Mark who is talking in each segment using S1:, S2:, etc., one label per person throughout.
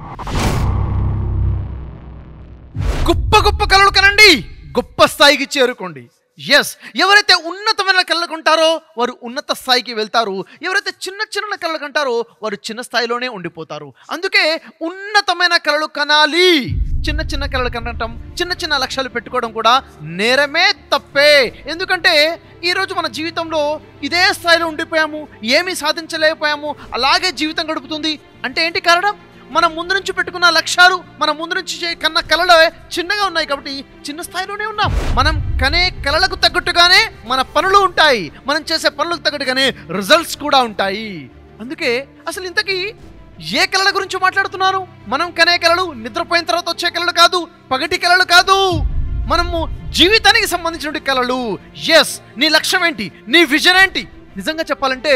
S1: గొప్ప గొప్ప కళలు కనండి గొప్ప స్థాయికి చేరుకోండి ఎస్ ఎవరైతే ఉన్నతమైన కళలు కంటారో వారు ఉన్నత స్థాయికి వెళ్తారు ఎవరైతే చిన్న చిన్న కళలు కంటారో వారు చిన్న స్థాయిలోనే ఉండిపోతారు అందుకే ఉన్నతమైన కళలు కనాలి చిన్న చిన్న కళలు కనటం చిన్న చిన్న లక్ష్యాలు పెట్టుకోవడం కూడా నేరమే తప్పే ఎందుకంటే ఈరోజు మన జీవితంలో ఇదే స్థాయిలో ఉండిపోయాము ఏమీ సాధించలేకపోయాము అలాగే జీవితం గడుపుతుంది అంటే ఏంటి కారణం మనం ముందు నుంచి పెట్టుకున్న లక్ష్యాలు మన ముందు నుంచి చే- కన్న కళలు చిన్నగా ఉన్నాయి కాబట్టి చిన్న స్థాయిలోనే ఉన్నాం మనం కనే కళలకు తగ్గట్టుగానే మన పనులు ఉంటాయి మనం చేసే పనులకు తగ్గట్టుగానే రిజల్ట్స్ కూడా ఉంటాయి అందుకే అసలు ఇంతకీ ఏ కళల గురించి మాట్లాడుతున్నాను మనం కనే కళలు నిద్రపోయిన తర్వాత వచ్చే కళలు కాదు పగటి కళలు కాదు మనము జీవితానికి సంబంధించిన కళలు ఎస్ నీ లక్ష్యం ఏంటి నీ విజన్ ఏంటి నిజంగా చెప్పాలంటే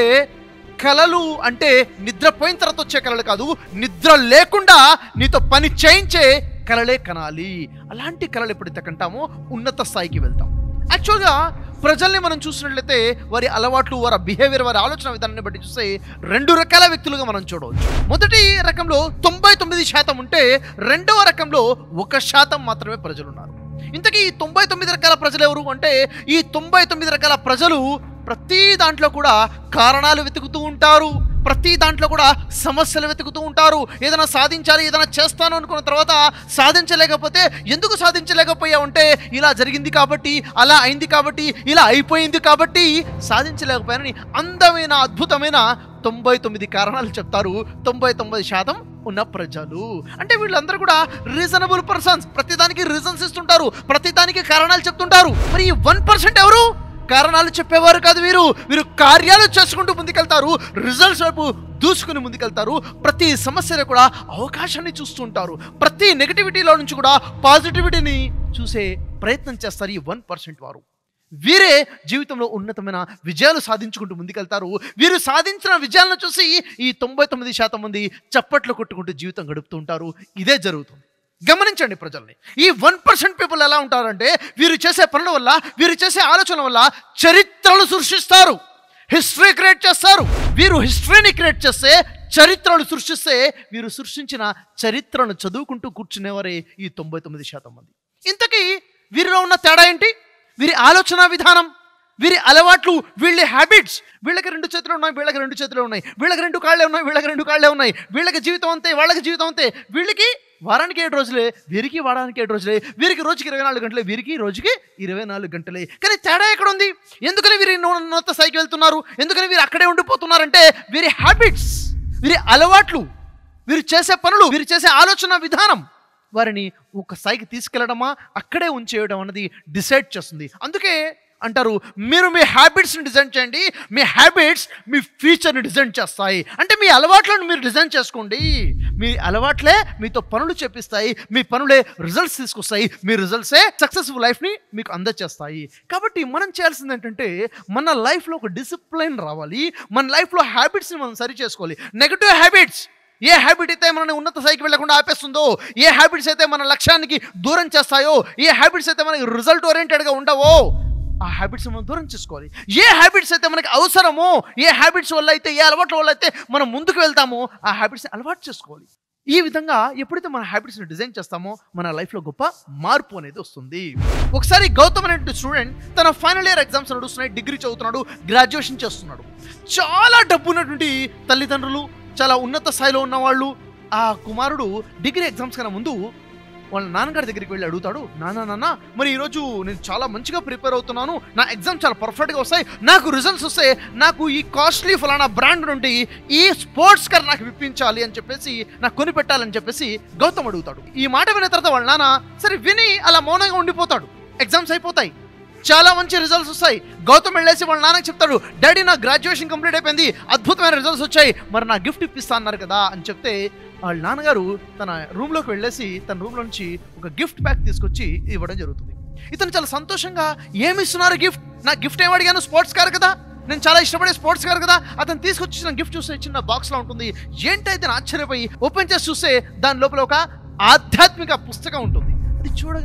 S1: కళలు అంటే నిద్రపోయిన తర్వాత వచ్చే కళలు కాదు నిద్ర లేకుండా నీతో పని చేయించే కళలే కనాలి అలాంటి కళలు ఎప్పుడైతే కంటామో ఉన్నత స్థాయికి వెళ్తాం యాక్చువల్గా ప్రజల్ని మనం చూసినట్లయితే వారి అలవాట్లు వారి బిహేవియర్ వారి ఆలోచన విధానాన్ని బట్టి చూస్తే రెండు రకాల వ్యక్తులుగా మనం చూడవచ్చు మొదటి రకంలో తొంభై తొమ్మిది శాతం ఉంటే రెండవ రకంలో ఒక శాతం మాత్రమే ప్రజలు ఉన్నారు ఇంతకీ ఈ తొంభై తొమ్మిది రకాల ప్రజలు ఎవరు అంటే ఈ తొంభై తొమ్మిది రకాల ప్రజలు ప్రతి దాంట్లో కూడా కారణాలు వెతుకుతూ ఉంటారు ప్రతి దాంట్లో కూడా సమస్యలు వెతుకుతూ ఉంటారు ఏదైనా సాధించాలి ఏదైనా చేస్తాను అనుకున్న తర్వాత సాధించలేకపోతే ఎందుకు సాధించలేకపోయావంటే ఇలా జరిగింది కాబట్టి అలా అయింది కాబట్టి ఇలా అయిపోయింది కాబట్టి సాధించలేకపోయానని అందమైన అద్భుతమైన తొంభై తొమ్మిది కారణాలు చెప్తారు తొంభై తొమ్మిది శాతం ఉన్న ప్రజలు అంటే వీళ్ళందరూ కూడా రీజనబుల్ పర్సన్స్ ప్రతిదానికి రీజన్స్ ఇస్తుంటారు ప్రతిదానికి కారణాలు చెప్తుంటారు మరి ఈ వన్ పర్సెంట్ ఎవరు కారణాలు చెప్పేవారు కాదు వీరు వీరు కార్యాలు చేసుకుంటూ ముందుకెళ్తారు రిజల్ట్స్ వైపు దూసుకుని ముందుకెళ్తారు ప్రతి సమస్యలో కూడా అవకాశాన్ని చూస్తుంటారు ప్రతి నెగటివిటీలో నుంచి కూడా పాజిటివిటీని చూసే ప్రయత్నం చేస్తారు ఈ వన్ పర్సెంట్ వారు వీరే జీవితంలో ఉన్నతమైన విజయాలు సాధించుకుంటూ ముందుకెళ్తారు వీరు సాధించిన విజయాలను చూసి ఈ తొంభై తొమ్మిది శాతం మంది చప్పట్లు కొట్టుకుంటూ జీవితం గడుపుతూ ఉంటారు ఇదే జరుగుతుంది గమనించండి ప్రజల్ని ఈ వన్ పర్సెంట్ పీపుల్ ఎలా ఉంటారంటే వీరు చేసే పనుల వల్ల వీరు చేసే ఆలోచనల వల్ల చరిత్రలు సృష్టిస్తారు హిస్టరీ క్రియేట్ చేస్తారు వీరు హిస్టరీని క్రియేట్ చేస్తే చరిత్రలు సృష్టిస్తే వీరు సృష్టించిన చరిత్రను చదువుకుంటూ కూర్చునేవారే ఈ తొంభై తొమ్మిది శాతం మంది ఇంతకీ వీరిలో ఉన్న తేడా ఏంటి వీరి ఆలోచన విధానం వీరి అలవాట్లు వీళ్ళ హ్యాబిట్స్ వీళ్ళకి రెండు చేతులు ఉన్నాయి వీళ్ళకి రెండు చేతులు ఉన్నాయి వీళ్ళకి రెండు కాళ్ళే ఉన్నాయి వీళ్ళకి రెండు కాళ్ళే ఉన్నాయి వీళ్ళకి జీవితం అంతే వాళ్ళకి జీవితం అంతే వీళ్ళకి వారానికి ఏడు రోజులే వీరికి వారానికి ఏడు రోజులే వీరికి రోజుకి ఇరవై నాలుగు గంటలే వీరికి రోజుకి ఇరవై నాలుగు గంటలే కానీ తేడా ఎక్కడ ఉంది ఎందుకని వీరి ఉన్నత స్థాయికి వెళ్తున్నారు ఎందుకని వీరు అక్కడే ఉండిపోతున్నారంటే వీరి హ్యాబిట్స్ వీరి అలవాట్లు వీరు చేసే పనులు వీరు చేసే ఆలోచన విధానం వారిని ఒక స్థాయికి తీసుకెళ్లడమా అక్కడే ఉంచేయడం అన్నది డిసైడ్ చేస్తుంది అందుకే అంటారు మీరు మీ హ్యాబిట్స్ని డిజైన్ చేయండి మీ హ్యాబిట్స్ మీ ఫ్యూచర్ని డిజైన్ చేస్తాయి అంటే మీ అలవాట్లను మీరు డిజైన్ చేసుకోండి మీ అలవాట్లే మీతో పనులు చేపిస్తాయి మీ పనులే రిజల్ట్స్ తీసుకొస్తాయి మీ రిజల్ట్సే సక్సెస్ఫుల్ లైఫ్ని మీకు అందచేస్తాయి కాబట్టి మనం చేయాల్సింది ఏంటంటే మన లైఫ్లో ఒక డిసిప్లైన్ రావాలి మన లైఫ్లో హ్యాబిట్స్ని మనం సరి చేసుకోవాలి నెగటివ్ హ్యాబిట్స్ ఏ హ్యాబిట్ అయితే మనని ఉన్నత స్థాయికి వెళ్లకుండా ఆపేస్తుందో ఏ హ్యాబిట్స్ అయితే మన లక్ష్యానికి దూరం చేస్తాయో ఏ హ్యాబిట్స్ అయితే మనకి రిజల్ట్ ఓరియంటెడ్గా ఉండవో ఆ హ్యాబిట్స్ మనం దూరం చేసుకోవాలి ఏ హ్యాబిట్స్ అయితే మనకి అవసరమో ఏ హ్యాబిట్స్ వల్ల అయితే ఏ అలవాట్ల వల్ల అయితే మనం ముందుకు వెళ్తామో ఆ హ్యాబిట్స్ని అలవాటు చేసుకోవాలి ఈ విధంగా ఎప్పుడైతే మన హ్యాబిట్స్ని డిజైన్ చేస్తామో మన లైఫ్లో గొప్ప మార్పు అనేది వస్తుంది ఒకసారి గౌతమ్ అనే స్టూడెంట్ తన ఫైనల్ ఇయర్ ఎగ్జామ్స్ నడుస్తున్నాయి డిగ్రీ చదువుతున్నాడు గ్రాడ్యుయేషన్ చేస్తున్నాడు చాలా డబ్బు ఉన్నటువంటి తల్లిదండ్రులు చాలా ఉన్నత స్థాయిలో ఉన్నవాళ్ళు ఆ కుమారుడు డిగ్రీ ఎగ్జామ్స్ కన్నా ముందు వాళ్ళ నాన్నగారి దగ్గరికి వెళ్ళి అడుగుతాడు నాన్న నాన్న మరి ఈరోజు నేను చాలా మంచిగా ప్రిపేర్ అవుతున్నాను నా ఎగ్జామ్ చాలా పర్ఫెక్ట్గా వస్తాయి నాకు రిజల్ట్స్ వస్తే నాకు ఈ కాస్ట్లీ ఫలానా బ్రాండ్ నుండి ఈ స్పోర్ట్స్ కార్ నాకు విప్పించాలి అని చెప్పేసి నాకు కొని పెట్టాలని చెప్పేసి గౌతమ్ అడుగుతాడు ఈ మాట విన్న తర్వాత వాళ్ళ నాన్న సరే విని అలా మౌనంగా ఉండిపోతాడు ఎగ్జామ్స్ అయిపోతాయి చాలా మంచి రిజల్ట్స్ వస్తాయి గౌతమ్ వెళ్ళేసి వాళ్ళ నాన్నకి చెప్తాడు డాడీ నా గ్రాడ్యుయేషన్ కంప్లీట్ అయిపోయింది అద్భుతమైన రిజల్ట్స్ వచ్చాయి మరి నా గిఫ్ట్ ఇప్పిస్తా అన్నారు కదా అని చెప్తే వాళ్ళ నాన్నగారు తన రూమ్లోకి వెళ్ళేసి తన రూమ్లో నుంచి ఒక గిఫ్ట్ ప్యాక్ తీసుకొచ్చి ఇవ్వడం జరుగుతుంది ఇతను చాలా సంతోషంగా ఏమి ఇస్తున్నారు గిఫ్ట్ నా గిఫ్ట్ ఏం అడిగాను స్పోర్ట్స్ కార్ కదా నేను చాలా ఇష్టపడే స్పోర్ట్స్ కార్ కదా అతను తీసుకొచ్చిన గిఫ్ట్ చూస్తే చిన్న బాక్స్లో ఉంటుంది ఏంటైతే ఆశ్చర్యపోయి ఓపెన్ చేసి చూస్తే దాని లోపల ఒక ఆధ్యాత్మిక పుస్తకం ఉంటుంది అది చూడగానే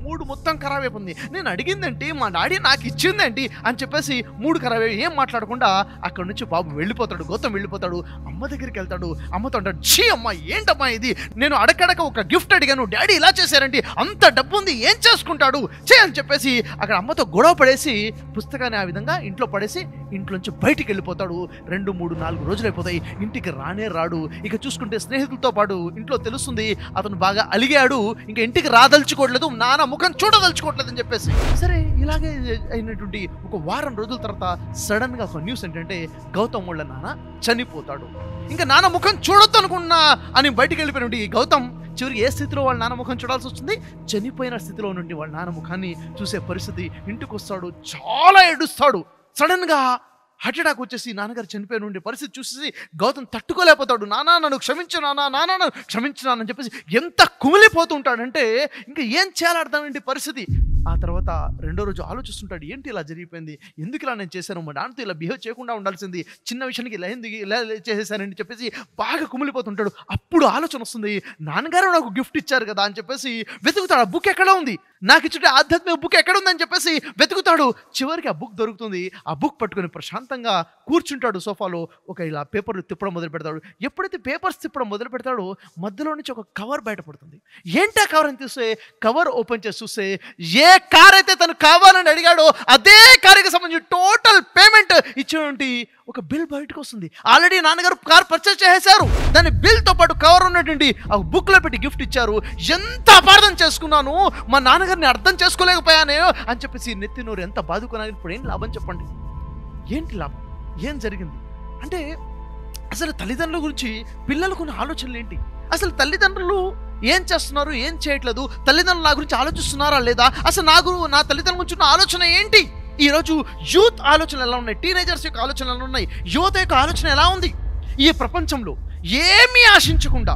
S1: మూడు మొత్తం ఖరాబ్ అయిపోయింది నేను అడిగిందేంటి మా డాడీ నాకు ఇచ్చిందేంటి అని చెప్పేసి మూడు ఖరాబ్ అయ్యి ఏం మాట్లాడకుండా అక్కడ నుంచి బాబు వెళ్ళిపోతాడు గౌతమ్ వెళ్ళిపోతాడు అమ్మ దగ్గరికి వెళ్తాడు అమ్మతో అంటాడు ఛీ అమ్మ ఏంటమ్మా ఇది నేను అడగడక ఒక గిఫ్ట్ అడిగాను డాడీ ఇలా చేశారండి అంత డబ్బు ఉంది ఏం చేసుకుంటాడు చే అని చెప్పేసి అక్కడ అమ్మతో గొడవ పడేసి పుస్తకాన్ని ఆ విధంగా ఇంట్లో పడేసి ఇంట్లోంచి బయటికి వెళ్ళిపోతాడు రెండు మూడు నాలుగు రోజులు అయిపోతాయి ఇంటికి రానే రాడు ఇక చూసుకుంటే స్నేహితులతో పాటు ఇంట్లో తెలుస్తుంది అతను బాగా అలిగాడు ఇంకా ఇంటికి రాదలుచుకోవట్లేదు నాన్న ముఖం చూడదలుచుకోవట్లేదు అని చెప్పేసి సరే ఇలాగే అయినటువంటి ఒక వారం రోజుల తర్వాత సడన్ గా ఒక న్యూస్ ఏంటంటే గౌతమ్ వాళ్ళ నాన్న చనిపోతాడు ఇంకా నాన్న ముఖం చూడొద్దు అనుకున్నా అని బయటికి వెళ్ళిపోయినటువంటి ఈ గౌతమ్ చివరికి ఏ స్థితిలో వాళ్ళ నాన్న ముఖం చూడాల్సి వస్తుంది చనిపోయిన స్థితిలో నుండి వాళ్ళ నాన్న ముఖాన్ని చూసే పరిస్థితి ఇంటికి వస్తాడు చాలా ఏడుస్తాడు సడన్ గా హార్ట్ అటాక్ వచ్చేసి నాన్నగారు చనిపోయిన ఉండే పరిస్థితి చూసేసి గౌతమ్ తట్టుకోలేకపోతాడు నానా నన్ను క్షమించు నానా నానా నన్ను క్షమించు నాన్న అని చెప్పేసి ఎంత కుమిలిపోతుంటాడంటే ఇంకా ఏం చేయాలి అర్థమైంది పరిస్థితి ఆ తర్వాత రెండో రోజు ఆలోచిస్తుంటాడు ఏంటి ఇలా జరిగిపోయింది ఎందుకు ఇలా నేను చేశాను మా నాన్నతో ఇలా బిహేవ్ చేయకుండా ఉండాల్సింది చిన్న విషయానికి ఇలా ఎందుకు ఇలా చేసేసానని చెప్పేసి బాగా కుమిలిపోతుంటాడు అప్పుడు ఆలోచన వస్తుంది నాన్నగారు నాకు గిఫ్ట్ ఇచ్చారు కదా అని చెప్పేసి వెతుకుతాడు ఆ బుక్ ఎక్కడ ఉంది నాకు ఇచ్చుంటే ఆధ్యాత్మిక బుక్ ఎక్కడ ఉందని చెప్పేసి వెతుకుతాడు చివరికి ఆ బుక్ దొరుకుతుంది ఆ బుక్ పట్టుకొని ప్రశాంతంగా కూర్చుంటాడు సోఫాలో ఒక ఇలా పేపర్లు తిప్పడం మొదలు పెడతాడు ఎప్పుడైతే పేపర్స్ తిప్పడం మొదలు పెడతాడో మధ్యలో నుంచి ఒక కవర్ బయటపడుతుంది ఏంటా కవర్ అని చూస్తే కవర్ ఓపెన్ చేసి చూస్తే ఏ కార్ అయితే తను కావాలని అడిగాడో అదే కారుకి సంబంధించి టోటల్ పేమెంట్ ఇచ్చినటువంటి ఒక బిల్ బయటకు వస్తుంది ఆల్రెడీ నాన్నగారు కార్ పర్చేస్ చేసేశారు దాని బిల్తో పాటు కవర్ ఉన్నటువంటి ఆ బుక్లో పెట్టి గిఫ్ట్ ఇచ్చారు ఎంత అపార్థం చేసుకున్నాను మా నాన్నగారిని అర్థం చేసుకోలేకపోయానే అని చెప్పేసి నెత్తి నోరు ఎంత బాదుకున్నాను ఇప్పుడు ఏం లాభం చెప్పండి ఏంటి లాభం ఏం జరిగింది అంటే అసలు తల్లిదండ్రుల గురించి పిల్లలకు ఉన్న ఆలోచనలు ఏంటి అసలు తల్లిదండ్రులు ఏం చేస్తున్నారు ఏం చేయట్లేదు తల్లిదండ్రులు నా గురించి ఆలోచిస్తున్నారా లేదా అసలు నా గురు నా తల్లిదండ్రుల గురించి ఉన్న ఆలోచన ఏంటి ఈరోజు యూత్ ఆలోచనలు ఎలా ఉన్నాయి టీనేజర్స్ యొక్క ఆలోచనలు ఎలా ఉన్నాయి యువత యొక్క ఆలోచన ఎలా ఉంది ఈ ప్రపంచంలో ఏమీ ఆశించకుండా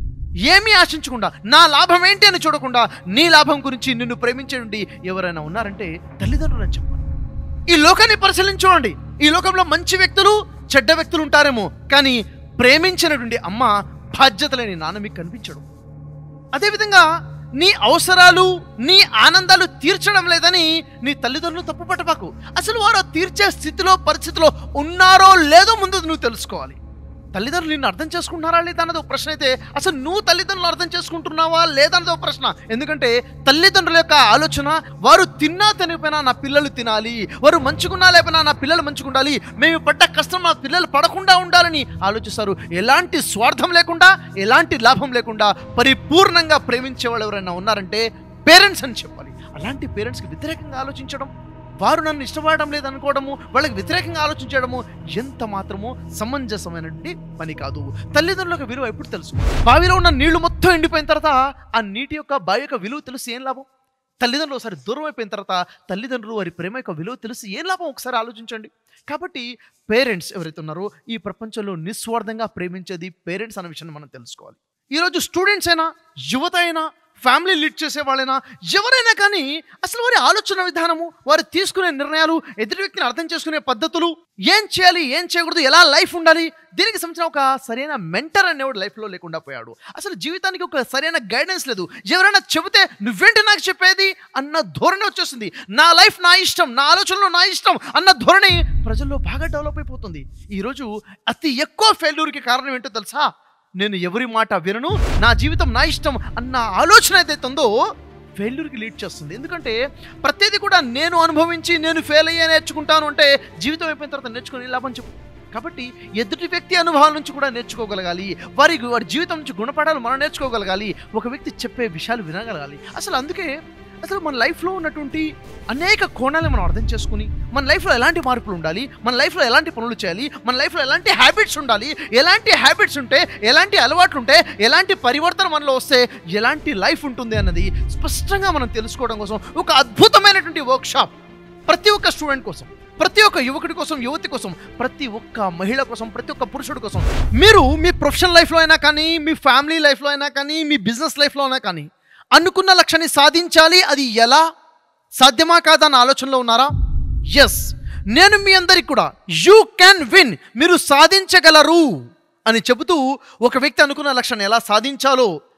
S1: ఏమీ ఆశించకుండా నా లాభం ఏంటి అని చూడకుండా నీ లాభం గురించి నిన్ను ప్రేమించే నుండి ఎవరైనా ఉన్నారంటే తల్లిదండ్రులు అని చెప్పాలి ఈ లోకాన్ని పరిశీలించుకోండి ఈ లోకంలో మంచి వ్యక్తులు చెడ్డ వ్యక్తులు ఉంటారేమో కానీ ప్రేమించినటువంటి అమ్మ బాధ్యత లేని నాన్న మీకు కనిపించడు అదేవిధంగా నీ అవసరాలు నీ ఆనందాలు తీర్చడం లేదని నీ తల్లిదండ్రులు తప్పు పట్టబాకు అసలు వారు ఆ తీర్చే స్థితిలో పరిస్థితిలో ఉన్నారో లేదో ముందు నువ్వు తెలుసుకోవాలి తల్లిదండ్రులు నిన్ను అర్థం చేసుకుంటున్నారా లేదా అన్నది ఒక ప్రశ్న అయితే అసలు నువ్వు తల్లిదండ్రులు అర్థం చేసుకుంటున్నావా లేదా అన్నది ఒక ప్రశ్న ఎందుకంటే తల్లిదండ్రుల యొక్క ఆలోచన వారు తిన్నా తినకపోయినా నా పిల్లలు తినాలి వారు మంచుకున్నా లేకపోయినా నా పిల్లలు మంచుకుండాలి మేము పడ్డ కష్టం నా పిల్లలు పడకుండా ఉండాలని ఆలోచిస్తారు ఎలాంటి స్వార్థం లేకుండా ఎలాంటి లాభం లేకుండా పరిపూర్ణంగా ప్రేమించే వాళ్ళు ఎవరైనా ఉన్నారంటే పేరెంట్స్ అని చెప్పాలి అలాంటి పేరెంట్స్కి వ్యతిరేకంగా ఆలోచించడం వారు నన్ను ఇష్టపడడం లేదనుకోవడము వాళ్ళకి వ్యతిరేకంగా ఆలోచించడము ఎంత మాత్రమో సమంజసమైనటువంటి పని కాదు తల్లిదండ్రులకు విలువ ఎప్పుడు తెలుసు బావిలో ఉన్న నీళ్లు మొత్తం ఎండిపోయిన తర్వాత ఆ నీటి యొక్క బావి యొక్క విలువ తెలిసి ఏం లాభం తల్లిదండ్రులు ఒకసారి దూరం అయిపోయిన తర్వాత తల్లిదండ్రులు వారి ప్రేమ యొక్క విలువ తెలిసి ఏం లాభం ఒకసారి ఆలోచించండి కాబట్టి పేరెంట్స్ ఎవరైతే ఉన్నారో ఈ ప్రపంచంలో నిస్వార్థంగా ప్రేమించేది పేరెంట్స్ అనే విషయాన్ని మనం తెలుసుకోవాలి ఈరోజు స్టూడెంట్స్ అయినా యువత అయినా ఫ్యామిలీ లీడ్ చేసే వాళ్ళైనా ఎవరైనా కానీ అసలు వారి ఆలోచన విధానము వారు తీసుకునే నిర్ణయాలు ఎదుటి వ్యక్తిని అర్థం చేసుకునే పద్ధతులు ఏం చేయాలి ఏం చేయకూడదు ఎలా లైఫ్ ఉండాలి దీనికి సంబంధించిన ఒక సరైన మెంటర్ అనేవాడు లైఫ్లో లేకుండా పోయాడు అసలు జీవితానికి ఒక సరైన గైడెన్స్ లేదు ఎవరైనా చెబితే నువ్వేంటి నాకు చెప్పేది అన్న ధోరణి వచ్చేస్తుంది నా లైఫ్ నా ఇష్టం నా ఆలోచనలు నా ఇష్టం అన్న ధోరణి ప్రజల్లో బాగా డెవలప్ అయిపోతుంది ఈరోజు అతి ఎక్కువ ఫెయిల్యూర్కి కారణం ఏంటో తెలుసా నేను ఎవరి మాట వినను నా జీవితం నా ఇష్టం అన్న ఆలోచన ఏదైతే ఉందో ఫెయిల్యూర్కి లీడ్ చేస్తుంది ఎందుకంటే ప్రతిదీ కూడా నేను అనుభవించి నేను ఫెయిల్ అయ్యే నేర్చుకుంటాను అంటే జీవితం అయిపోయిన తర్వాత నేర్చుకుని లాభం చెప్పు కాబట్టి ఎదుటి వ్యక్తి అనుభవాల నుంచి కూడా నేర్చుకోగలగాలి వారి వారి జీవితం నుంచి గుణపాఠాలు మనం నేర్చుకోగలగాలి ఒక వ్యక్తి చెప్పే విషయాలు వినగలగాలి అసలు అందుకే అసలు మన లైఫ్లో ఉన్నటువంటి అనేక కోణాలను మనం అర్థం చేసుకుని మన లైఫ్లో ఎలాంటి మార్పులు ఉండాలి మన లైఫ్లో ఎలాంటి పనులు చేయాలి మన లైఫ్లో ఎలాంటి హ్యాబిట్స్ ఉండాలి ఎలాంటి హ్యాబిట్స్ ఉంటే ఎలాంటి అలవాట్లు ఉంటే ఎలాంటి పరివర్తన మనలో వస్తే ఎలాంటి లైఫ్ ఉంటుంది అన్నది స్పష్టంగా మనం తెలుసుకోవడం కోసం ఒక అద్భుతమైనటువంటి వర్క్షాప్ ప్రతి ఒక్క స్టూడెంట్ కోసం ప్రతి ఒక్క యువకుడి కోసం యువతి కోసం ప్రతి ఒక్క మహిళ కోసం ప్రతి ఒక్క పురుషుడి కోసం మీరు మీ ప్రొఫెషనల్ లైఫ్లో అయినా కానీ మీ ఫ్యామిలీ లైఫ్లో అయినా కానీ మీ బిజినెస్ లైఫ్లో అయినా కానీ అనుకున్న లక్ష్యాన్ని సాధించాలి అది ఎలా సాధ్యమా కాదా అన్న ఆలోచనలో ఉన్నారా ఎస్ నేను మీ అందరికి కూడా యూ క్యాన్ విన్ మీరు సాధించగలరు అని చెబుతూ ఒక వ్యక్తి అనుకున్న లక్ష్యాన్ని ఎలా సాధించాలో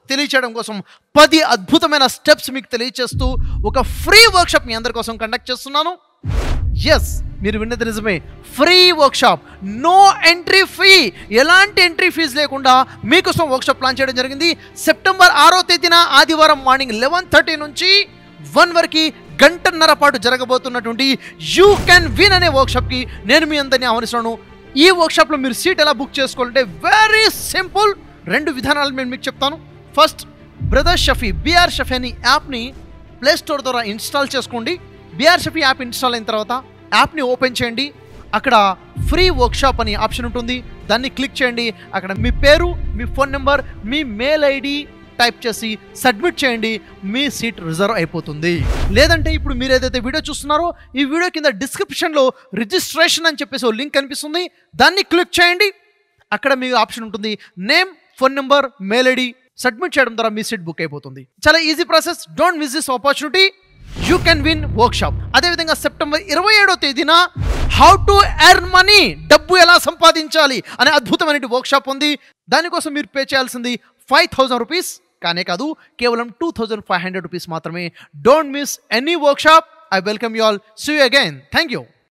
S1: తెలియచేయడం కోసం పది అద్భుతమైన స్టెప్స్ మీకు తెలియచేస్తూ ఒక ఫ్రీ వర్క్షాప్ మీ అందరి కోసం కండక్ట్ చేస్తున్నాను ఎస్ మీరు విన్నది నిజమే free workshop no entry fee ఎలాంటి ఎంట్రీ ఫీజు లేకుండా మీకోసం వర్క్షాప్ ప్లాన్ చేయడం జరిగింది సెప్టెంబర్ ఆరో తేదీన ఆదివారం మార్నింగ్ లెవెన్ థర్టీ నుంచి వన్ వరకు గంటన్నర పాటు జరగబోతున్నటువంటి యూ కెన్ విన్ అనే వర్క్షాప్కి నేను మీ అందరినీ ఆహ్వానిస్తున్నాను ఈ వర్క్షాప్లో మీరు సీట్ ఎలా బుక్ చేసుకోవాలంటే వెరీ సింపుల్ రెండు విధానాలు నేను మీకు చెప్తాను first brother Shafi BR Shafi అనే యాప్ని ప్లే స్టోర్ ద్వారా ఇన్స్టాల్ చేసుకోండి బిఆర్ షఫీ యాప్ ఇన్స్టాల్ అయిన తర్వాత యాప్ని ఓపెన్ చేయండి అక్కడ ఫ్రీ వర్క్షాప్ అని ఆప్షన్ ఉంటుంది దాన్ని క్లిక్ చేయండి అక్కడ మీ పేరు మీ ఫోన్ నెంబర్ మీ మెయిల్ ఐడి టైప్ చేసి సబ్మిట్ చేయండి మీ సీట్ రిజర్వ్ అయిపోతుంది లేదంటే ఇప్పుడు మీరు ఏదైతే వీడియో చూస్తున్నారో ఈ వీడియో కింద డిస్క్రిప్షన్లో రిజిస్ట్రేషన్ అని చెప్పేసి ఓ లింక్ కనిపిస్తుంది దాన్ని క్లిక్ చేయండి అక్కడ మీ ఆప్షన్ ఉంటుంది name phone number mail ID submit చేయడం ద్వారా మీ సీట్ బుక్ అయిపోతుంది చాలా easy process don't miss this opportunity you can win workshop అదేవిధంగా సెప్టెంబర్ ఇరవై ఏడో తేదీన హౌ టు ఎర్న్ మనీ డబ్బు ఎలా సంపాదించాలి అనే అద్భుతమైన వర్క్షాప్ ఉంది దానికోసం మీరు పే చేయాల్సింది ఫైవ్ థౌజండ్ రూపీస్ కానే కాదు కేవలం two thousand five hundred rupees మాత్రమే don't miss any workshop I welcome you all see again thank you